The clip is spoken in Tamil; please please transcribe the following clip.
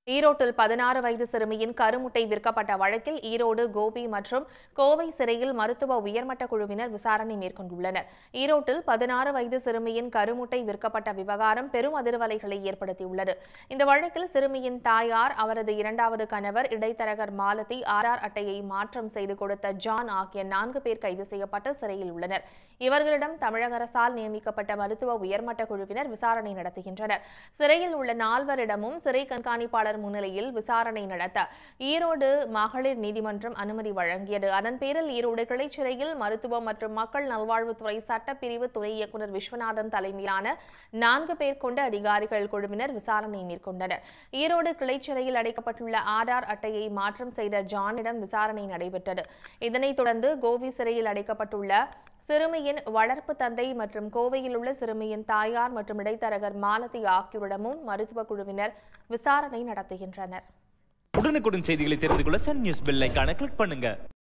ஈரோட்டில் பதினாறு வயது சிறுமியின் கருமுட்டை விற்கப்பட்ட வழக்கில் ஈரோடு கோபி மற்றும் கோவை சிறையில் மருத்துவ உயர்மட்ட குழுவினர் விசாரணை மேற்கொண்டுள்ளனர் ஈரோட்டில் பதினாறு வயது சிறுமியின் கருமுட்டை விற்கப்பட்ட விவகாரம் பெரும் அதிர்வலைகளை ஏற்படுத்தியுள்ளது இந்த வழக்கில் சிறுமியின் தாயார் அவரது இரண்டாவது கணவர் இடைத்தரகர் மாலதி ஆர்ஆர் அட்டையை மாற்றம் செய்து கொடுத்த ஜான் ஆகிய நான்கு பேர் கைது செய்யப்பட்டு சிறையில் உள்ளனர் இவர்களிடம் தமிழக அரசால் நியமிக்கப்பட்ட மருத்துவ உயர்மட்ட குழுவினர் விசாரணை நடத்துகின்றனர் சிறையில் உள்ள நால்வரிடமும் சிறை கண்காணிப்பாளர் முன்னிலையில் விசாரணை நடத்த ஈரோடு மகளிர் நீதிமன்றம் அனுமதி வழங்கியது அதன் பேரில் ஈரோடு கிளைச் சிறையில் மருத்துவம் மற்றும் மக்கள் நல்வாழ்வுத்துறை சட்டப்பிரிவு துணை இயக்குநர் விஸ்வநாதன் தலைமையிலான நான்கு பேர் கொண்ட அதிகாரிகள் குழுவினர் விசாரணை மேற்கொண்டனர் ஈரோடு கிளைச் சிறையில் அடைக்கப்பட்டுள்ள ஆதார் அட்டையை மாற்றம் செய்த ஜானிடம் விசாரணை நடைபெற்றது இதனைத் தொடர்ந்து கோவி சிறையில் அடைக்கப்பட்டுள்ள சிறுமியின் வளர்ப்பு தந்தை மற்றும் கோவையில் உள்ள சிறுமியின் தாயார் மற்றும் இடைத்தரகர் மாலதி ஆகியோரிடமும் மருத்துவ குழுவினர் விசாரணை நடத்துகின்றனர் உடனுக்குடன் செய்திகளை தெரிந்து கொள்ள சன் நியூஸ் பெல் ஐகானை கிளிக் பண்ணுங்க